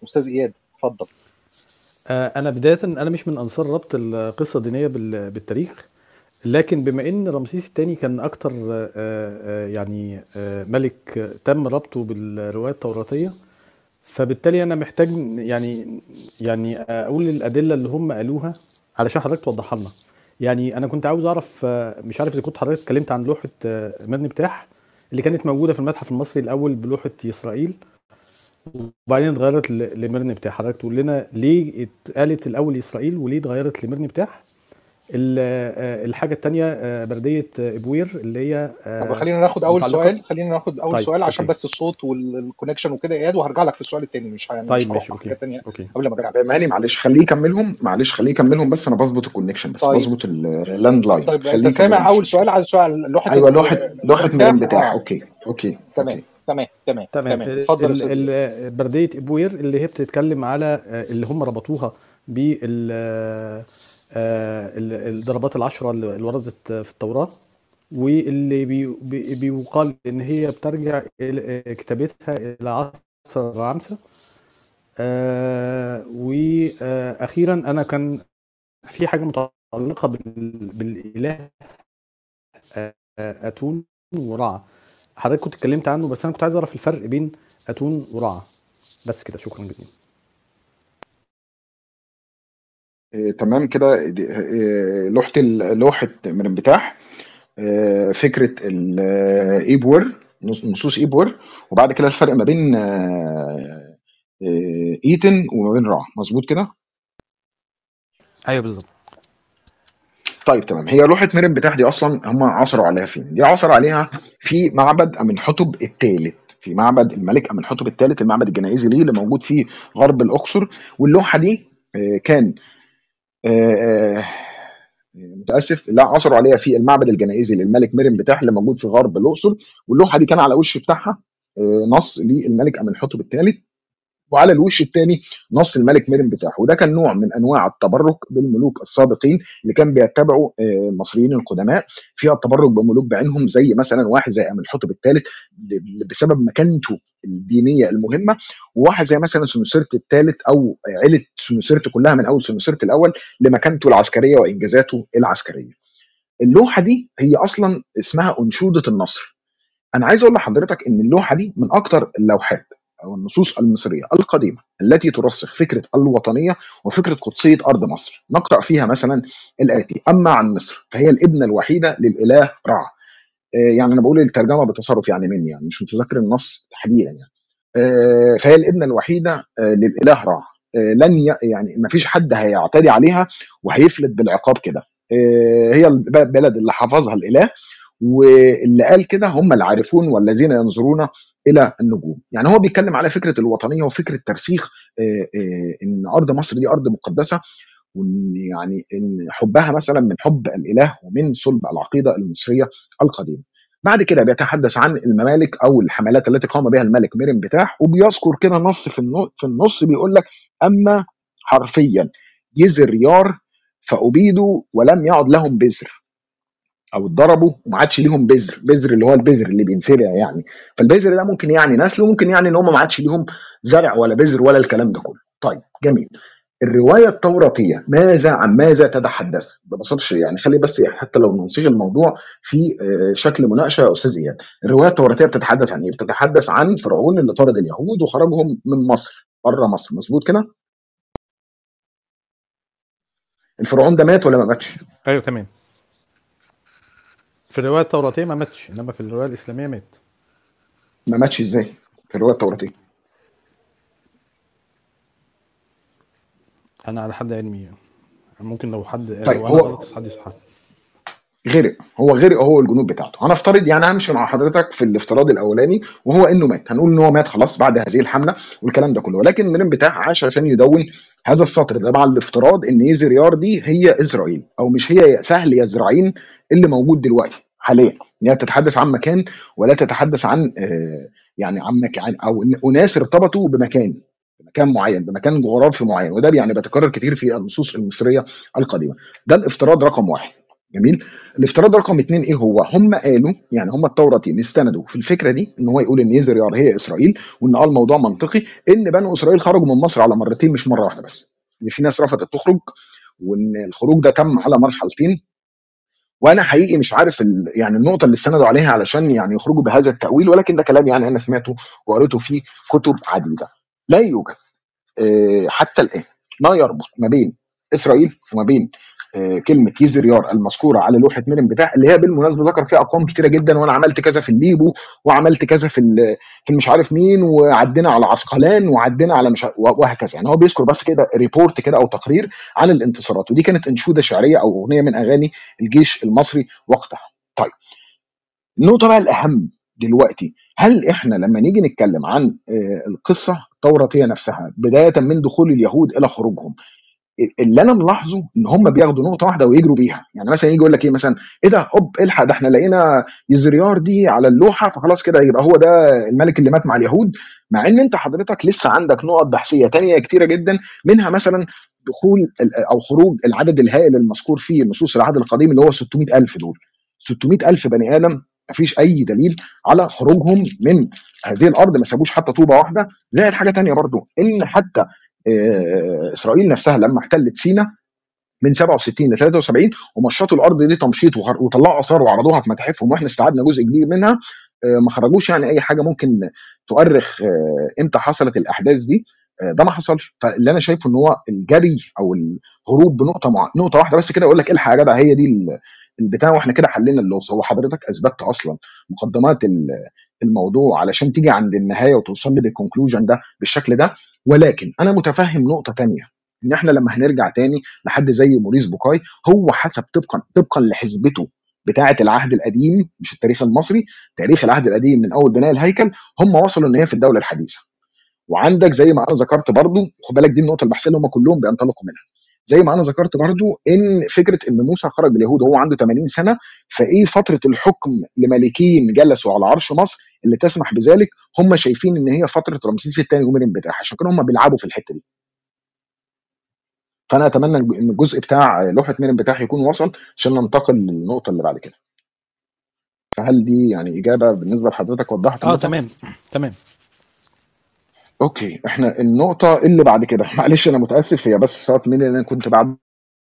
استاذ اياد اتفضل آه، انا بدايه انا مش من انصار ربط القصه الدينيه بال- بالتاريخ لكن بما ان رمسيس الثاني كان اكتر آه، آه، يعني آه، ملك آه، تم ربطه بالروايه التوراتيه فبالتالي انا محتاج يعني يعني اقول الادله اللي هم قالوها علشان حضرتك توضحها لنا يعني انا كنت عاوز اعرف آه، مش عارف اذا كنت حضرتك اتكلمت عن لوحه آه، مبني بتاح اللي كانت موجوده في المتحف المصري الاول بلوحه اسرائيل وبعدين اتغيرت ل- لمرن بتاح حضرتك تقول لنا ليه اتقالت الاول اسرائيل وليه اتغيرت لمرن بتاح ال- آه، الحاجه الثانيه برديه آه، ابوير اللي هي طب آه، خلينا ناخد اول متعلقة- سؤال خلينا ناخد اول طيب، سؤال عشان أوكي. بس الصوت والكونكشن وكده يا اياد وهرجع لك في السؤال الثاني مش يعني طيب مش هروح ماشي مع حاجه اوكي ثانيه اوكي قبل ما ارجع ماني معلش خليه يكملهم معلش خليه يكملهم بس انا بظبط الكونكشن بس طيب. بظبط اللاند لاين طيب خليه انت سامع يكمل. اول سؤال على سؤال لوحه ايوه ال- لوحه لوحه بتاع؟ مرن بتاع آه. اوكي اوكي تمام أوكي. تمام تمام تمام تمام اتفضل يا ال- استاذ ال- برديه ابوير اللي هي بتتكلم على آه، اللي هم ربطوها بال آه، ال- الضربات العشرة اللي اللي وردت في التوراة واللي بي بي- بيقال ان هي بترجع الى كتابتها الى عصر رعمسة آه، واخيرا انا كان في حاجه متعلقه بال- بالاله آه، اتون ورع حضرتك كنت اتكلمت عنه بس انا كنت عايز اعرف الفرق بين اتون ورع بس كده شكرا جزيلا آه، تمام كده دي- آه، لوحه ال- لوحه مرن بتاع آه، فكره الايبور نصوص ايبور وبعد كده الفرق ما بين آه، آه، ايتن وما بين رع مظبوط كده ايوه بالظبط طيب تمام هي لوحه مرن بتاع دي اصلا هم عثروا عليها فين؟ دي عثروا عليها في معبد امنحتب الثالث في معبد الملك امنحتب الثالث المعبد الجنائزي ليه اللي موجود في غرب الاقصر واللوحه دي آه، كان آه، آه، متاسف لا عثروا عليها في المعبد الجنائزي للملك مرن بتاح اللي موجود في غرب الاقصر واللوحه دي كان على وش بتاعها آه، نص للملك امنحتب الثالث وعلى الوش الثاني نص الملك مرن بتاعه وده كان نوع من انواع التبرك بالملوك السابقين اللي كان بيتبعوا آه، المصريين القدماء فيها التبرك بملوك بعينهم زي مثلا واحد زي امنحتب الثالث ل- بسبب مكانته الدينيه المهمه وواحد زي مثلا سنوسرت الثالث او عيله سنوسرت كلها من اول سنوسرت الاول لمكانته العسكريه وانجازاته العسكريه. اللوحه دي هي اصلا اسمها انشوده النصر. انا عايز اقول لحضرتك ان اللوحه دي من اكتر اللوحات او النصوص المصريه القديمه التي ترسخ فكره الوطنيه وفكره قدسيه ارض مصر نقرا فيها مثلا الاتي اما عن مصر فهي الابنه الوحيده للاله رع آه، يعني انا بقول الترجمه بتصرف يعني مني يعني مش متذكر النص تحديدا يعني آه، فهي الابنه الوحيده آه، للاله رع آه، لن ي... يعني ما فيش حد هيعتدي عليها وهيفلت بالعقاب كده آه، هي البلد اللي حفظها الاله واللي قال كده هم العارفون والذين ينظرون الى النجوم يعني هو بيتكلم على فكره الوطنيه وفكره ترسيخ آه، آه، ان ارض مصر دي ارض مقدسه وان يعني ان حبها مثلا من حب الاله ومن صلب العقيده المصريه القديمه. بعد كده بيتحدث عن الممالك او الحملات التي قام بها الملك ميرن بتاح وبيذكر كده نص في النص في النص بيقول لك اما حرفيا يزر يار فابيدوا ولم يعد لهم بذر او اتضربوا وما عادش ليهم بذر بذر اللي هو البذر اللي بينزرع يعني فالبذر ده ممكن يعني نسل وممكن يعني ان هم ما عادش ليهم زرع ولا بذر ولا الكلام ده كله طيب جميل الروايه التوراتيه ماذا عن ماذا تتحدث ببساطه يعني خلي بس حتى لو نصيغ الموضوع في آه، شكل مناقشه يا استاذ اياد الروايه التوراتيه بتتحدث عن ايه بتتحدث عن فرعون اللي طرد اليهود وخرجهم من مصر بره مصر مظبوط كده الفرعون ده مات ولا ما ماتش ايوه تمام في الروايه التوراتيه ما ماتش انما في الروايه الاسلاميه مات ما ماتش ازاي في الروايه التوراتيه انا على حد علمي ممكن لو حد طيب، لو انا هو- غلط حد يصحح غرق هو غرق هو الجنود بتاعته هنفترض يعني همشي مع حضرتك في الافتراض الاولاني وهو انه مات هنقول ان هو مات خلاص بعد هذه الحمله والكلام ده كله ولكن مريم بتاع عاش عشان يدون هذا السطر ده مع الافتراض ان يزريار دي هي اسرائيل او مش هي سهل يزرعين اللي موجود دلوقتي حاليا ان هي تتحدث عن مكان ولا تتحدث عن آه، يعني عن مكان او إن اناس ارتبطوا بمكان بمكان معين بمكان جغرافي معين وده يعني بيتكرر كتير في النصوص المصريه القديمه ده الافتراض رقم واحد جميل الافتراض رقم اتنين ايه هو هم قالوا يعني هم التوراتين استندوا في الفكره دي ان هو يقول ان يزريار هي اسرائيل وان اه الموضوع منطقي ان بنو اسرائيل خرجوا من مصر على مرتين مش مره واحده بس ان في ناس رفضت تخرج وان الخروج ده تم على مرحلتين وانا حقيقي مش عارف ال... يعني النقطه اللي استندوا عليها علشان يعني يخرجوا بهذا التاويل ولكن ده كلام يعني انا سمعته وقريته في كتب عديده لا يوجد آه، حتى الان ما يربط ما بين اسرائيل وما بين آه، كلمه يزريار المذكوره على لوحه مريم بتاع اللي هي بالمناسبه ذكر فيها ارقام كتيره جدا وانا عملت كذا في الليبو وعملت كذا في ال- في مش عارف مين وعدينا على عسقلان وعدينا على مش عارف- وهكذا يعني هو بيذكر بس كده ريبورت كده او تقرير عن الانتصارات ودي كانت انشوده شعريه او اغنيه من اغاني الجيش المصري وقتها طيب النقطه بقى الاهم دلوقتي هل احنا لما نيجي نتكلم عن آه، القصه التوراتيه نفسها بدايه من دخول اليهود الى خروجهم اللي انا ملاحظه ان هم بياخدوا نقطه واحده ويجروا بيها يعني مثلا يجي يقول لك ايه مثلا ايه ده اوب الحق ده احنا لقينا يزريار دي على اللوحه فخلاص كده يبقى هو ده الملك اللي مات مع اليهود مع ان انت حضرتك لسه عندك نقط بحثيه تانية كتيره جدا منها مثلا دخول ال- او خروج العدد الهائل المذكور في نصوص العهد القديم اللي هو 600 الف دول 600 الف بني ادم مفيش اي دليل على خروجهم من هذه الارض ما سابوش حتى طوبه واحده زائد حاجه تانية برضو ان حتى آه، اسرائيل نفسها لما احتلت سينا من 67 ل 73 ومشطوا الارض دي تمشيط وخر- وطلعوا اثار وعرضوها في متاحفهم واحنا استعدنا جزء كبير منها آه، ما خرجوش يعني اي حاجه ممكن تؤرخ آه، امتى حصلت الاحداث دي آه، ده ما حصلش فاللي انا شايفه ان هو الجري او الهروب بنقطه مع... نقطه واحده بس كده اقول لك الحق يا جدع هي دي ال- البتاع واحنا كده حلينا اللغز هو حضرتك اثبتت اصلا مقدمات ال- الموضوع علشان تيجي عند النهايه وتوصل لي بالكونكلوجن ده بالشكل ده ولكن انا متفهم نقطه تانية ان احنا لما هنرجع تاني لحد زي موريس بوكاي هو حسب طبقا طبقا لحسبته بتاعه العهد القديم مش التاريخ المصري تاريخ العهد القديم من اول بناء الهيكل هم وصلوا ان هي في الدوله الحديثه وعندك زي ما انا ذكرت برضو خد بالك دي النقطه البحثيه اللي هم كلهم بينطلقوا منها زي ما انا ذكرت برضو ان فكره ان موسى خرج باليهود وهو عنده 80 سنه فايه فتره الحكم لملكين جلسوا على عرش مصر اللي تسمح بذلك هم شايفين ان هي فتره رمسيس الثاني ومريم بتاعها عشان كده هم بيلعبوا في الحته دي فانا اتمنى ان الجزء بتاع لوحه مريم بتاعها يكون وصل عشان ننتقل للنقطه اللي بعد كده فهل دي يعني اجابه بالنسبه لحضرتك وضحت اه النقطه تمام تمام اوكي احنا النقطه اللي بعد كده معلش انا متاسف هي بس صارت مني لان انا كنت بعد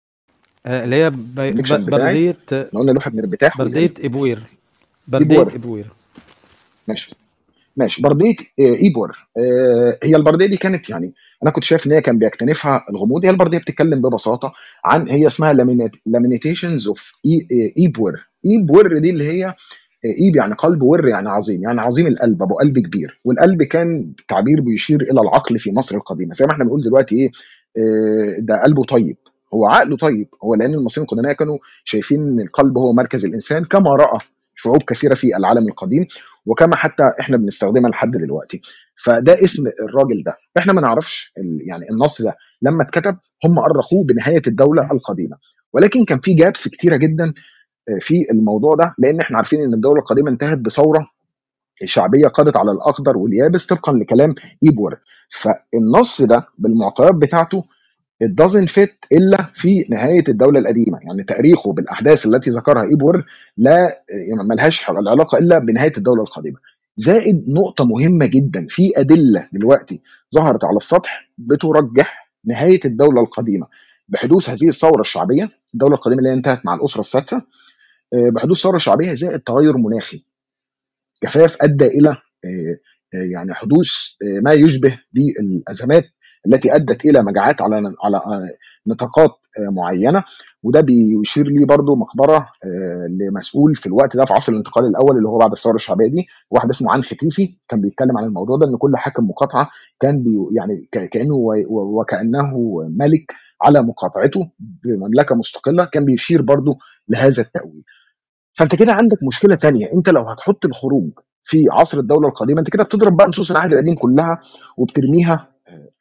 آه، اللي هي ب- الكونكشن ب- بتاعي برديه احنا قلنا لوحه مريم بتاعها برديه ابوير برديه ايبور ابوير ماشي ماشي برديه آه، ايبور آه، هي البرديه دي كانت يعني انا كنت شايف ان هي كان بيكتنفها الغموض هي البرديه بتتكلم ببساطه عن هي اسمها لامينيتيشنز اوف ايبور ايبور دي اللي هي ايب يعني قلب ور يعني عظيم يعني عظيم القلب ابو قلب كبير والقلب كان تعبير بيشير الى العقل في مصر القديمه زي ما احنا بنقول دلوقتي ايه آه، ده قلبه طيب هو عقله طيب هو لان المصريين القدماء كانوا شايفين ان القلب هو مركز الانسان كما راى شعوب كثيره في العالم القديم وكما حتى احنا بنستخدمها لحد دلوقتي فده اسم الراجل ده احنا ما نعرفش ال- يعني النص ده لما اتكتب هم أرخوه بنهايه الدوله القديمه ولكن كان في جابس كتيره جدا في الموضوع ده لان احنا عارفين ان الدوله القديمه انتهت بثوره شعبيه قضت على الاخضر واليابس طبقا لكلام ايبور فالنص ده بالمعطيات بتاعته it doesn't fit الا في نهايه الدوله القديمه يعني تاريخه بالاحداث التي ذكرها ايبور لا يعني ملهاش العلاقه الا بنهايه الدوله القديمه زائد نقطه مهمه جدا في ادله دلوقتي ظهرت على السطح بترجح نهايه الدوله القديمه بحدوث هذه الثوره الشعبيه الدوله القديمه اللي هي انتهت مع الاسره السادسه آه، بحدوث ثوره شعبيه زائد تغير مناخي جفاف ادى الى آه، آه، يعني حدوث آه، ما يشبه بالازمات التي ادت الى مجاعات على على آه، نطاقات آه، معينه وده بيشير لي برضو مقبره آه، لمسؤول في الوقت ده في عصر الانتقال الاول اللي هو بعد الثوره الشعبيه دي واحد اسمه عن ختيفي كان بيتكلم عن الموضوع ده ان كل حاكم مقاطعه كان بي يعني ك- كانه و- و- وكانه ملك على مقاطعته بمملكه مستقله كان بيشير برضو لهذا التاويل فانت كده عندك مشكله تانية انت لو هتحط الخروج في عصر الدوله القديمه انت كده بتضرب بقى نصوص العهد القديم كلها وبترميها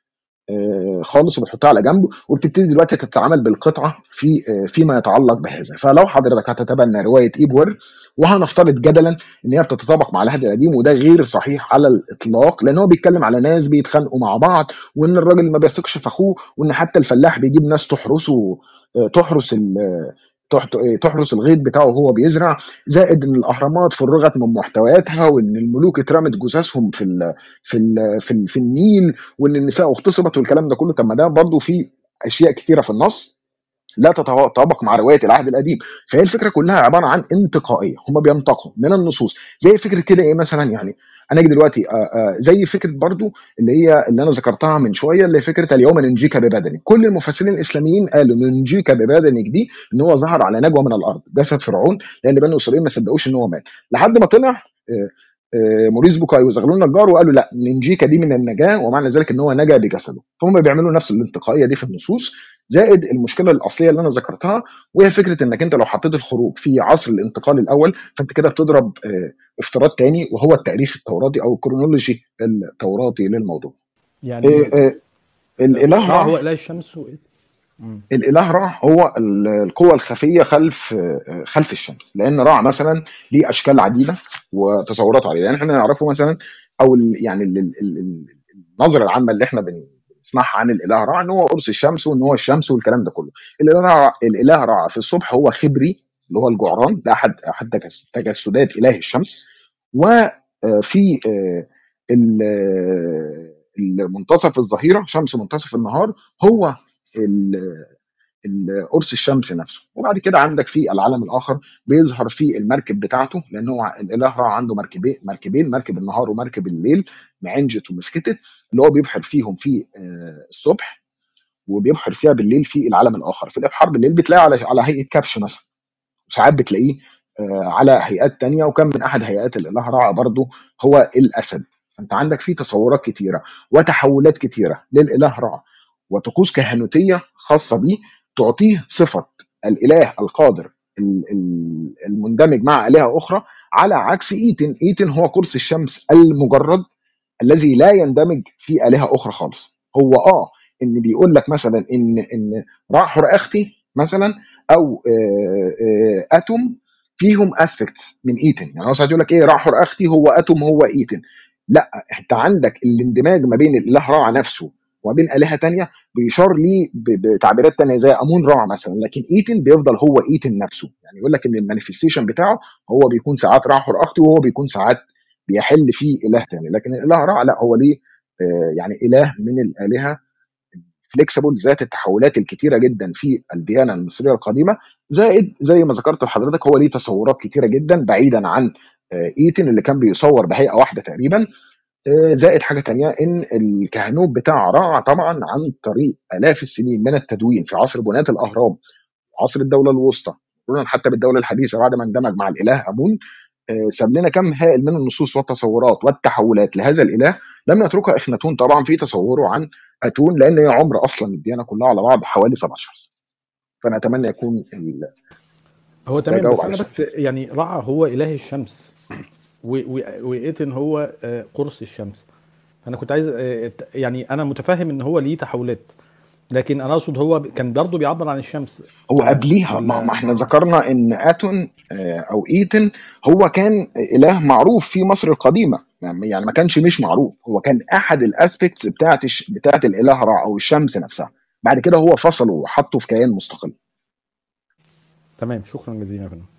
آه، خالص وبتحطها على جنب وبتبتدي دلوقتي تتعامل بالقطعه في آه، فيما يتعلق بهذا فلو حضرتك هتتبنى روايه ايبور وهنفترض جدلا ان هي بتتطابق مع العهد القديم وده غير صحيح على الاطلاق لان هو بيتكلم على ناس بيتخانقوا مع بعض وان الراجل ما بيثقش في اخوه وان حتى الفلاح بيجيب ناس تحرسه آه، تحرس ال- تحت- إيه، تحرس الغيط بتاعه وهو بيزرع زائد ان الاهرامات فرغت من محتوياتها وان الملوك اترمت جثثهم في ال في ال في, ال في النيل وان النساء اغتصبت والكلام ده كله طب ما ده برضه في اشياء كتيره في النص لا تتطابق مع روايه العهد القديم فهي الفكره كلها عباره عن انتقائيه هم بينتقوا من النصوص زي فكره كده ايه مثلا يعني انا اجي دلوقتي آه، آه، زي فكره برضو اللي هي اللي انا ذكرتها من شويه اللي هي فكره اليوم ننجيك ببدنك كل المفسرين الاسلاميين قالوا ننجيك ببدنك دي ان هو ظهر على نجوى من الارض جسد فرعون لان بني اسرائيل ما صدقوش ان هو مات لحد ما طلع آه، آه، موريس بوكاي وزغلول النجار وقالوا لا ننجيك دي من النجاه ومعنى ذلك ان هو نجا بجسده فهم بيعملوا نفس الانتقائيه دي في النصوص زائد المشكله الاصليه اللي انا ذكرتها وهي فكره انك انت لو حطيت الخروج في عصر الانتقال الاول فانت كده بتضرب آه، افتراض تاني وهو التاريخ التوراتي او الكرونولوجي التوراتي للموضوع يعني آه، آه، الاله را هو رع اله الشمس وايه؟ مم. الاله رع هو ال- القوه الخفيه خلف آه، خلف الشمس لان رع مثلا ليه اشكال عديده وتصورات عديده يعني احنا نعرفه مثلا او ال- يعني ال- ال- ال- النظره العامه اللي احنا بن- بنسمعها عن الاله رع ان هو قرص الشمس وان هو الشمس والكلام ده كله الاله رع الاله رع في الصبح هو خبري اللي هو الجعران ده احد احد تجس- تجسدات اله الشمس وفي المنتصف الظهيره شمس منتصف النهار هو ال- ال- قرص الشمس نفسه وبعد كده عندك في العالم الاخر بيظهر في المركب بتاعته لان هو الاله را عنده مركبين مركبين مركب النهار ومركب الليل معنجت ومسكتت اللي هو بيبحر فيهم في آه، الصبح وبيبحر فيها بالليل في العالم الاخر في الابحار بالليل بتلاقي على على هيئه كبش مثلا وساعات بتلاقيه آه، على هيئات تانية وكان من احد هيئات الاله رع برضه هو الاسد فانت عندك في تصورات كتيره وتحولات كتيره للاله رع وطقوس كهنوتيه خاصه بيه تعطيه صفه الاله القادر ال- ال- المندمج مع الهه اخرى على عكس ايتن ايتن هو قرص الشمس المجرد الذي لا يندمج في الهه اخرى خالص هو اه ان بيقول لك مثلا ان ان راحر اختي مثلا او آه، آه، اتوم فيهم اسبكتس من ايتن يعني هو ساعات يقول لك ايه راحر اختي هو اتوم هو ايتن لا انت عندك الاندماج ما بين الاله رع نفسه وما بين الهه تانية بيشار ليه ب- بتعبيرات تانية زي امون رع مثلا لكن ايتن بيفضل هو ايتن نفسه يعني يقول لك ان المانيفستيشن بتاعه هو بيكون ساعات راحر اختي وهو بيكون ساعات بيحل فيه اله تاني لكن الاله رع لا هو ليه آه، يعني اله من الالهه فليكسبل ذات التحولات الكتيره جدا في الديانه المصريه القديمه زائد زي ما ذكرت لحضرتك هو ليه تصورات كتيره جدا بعيدا عن آه، ايتن اللي كان بيصور بهيئه واحده تقريبا آه، زائد حاجه تانية ان الكهنوت بتاع رع طبعا عن طريق الاف السنين من التدوين في عصر بناة الاهرام عصر الدوله الوسطى مرورا حتى بالدوله الحديثه بعد ما اندمج مع الاله امون آه، ساب لنا كم هائل من النصوص والتصورات والتحولات لهذا الاله لم يتركها اخناتون طبعا في تصوره عن اتون لان هي عمر اصلا الديانه كلها على بعض حوالي 17 سنه فانا اتمنى يكون ال- هو ده تمام جاوب بس على انا بس يعني رع هو اله الشمس و- و- وايتن هو آه، قرص الشمس انا كنت عايز آه، ت- يعني انا متفهم ان هو ليه تحولات لكن انا اقصد هو ب- كان برضه بيعبر عن الشمس هو تمام قبليها ما, ما ولا احنا ذكرنا ان اتون آه، او ايتن هو كان اله معروف في مصر القديمه يعني يعني ما كانش مش معروف هو كان احد الاسبكتس بتاعت الش- بتاعت الاله رع او الشمس نفسها بعد كده هو فصله وحطه في كيان مستقل تمام شكرا جزيلا يا فندم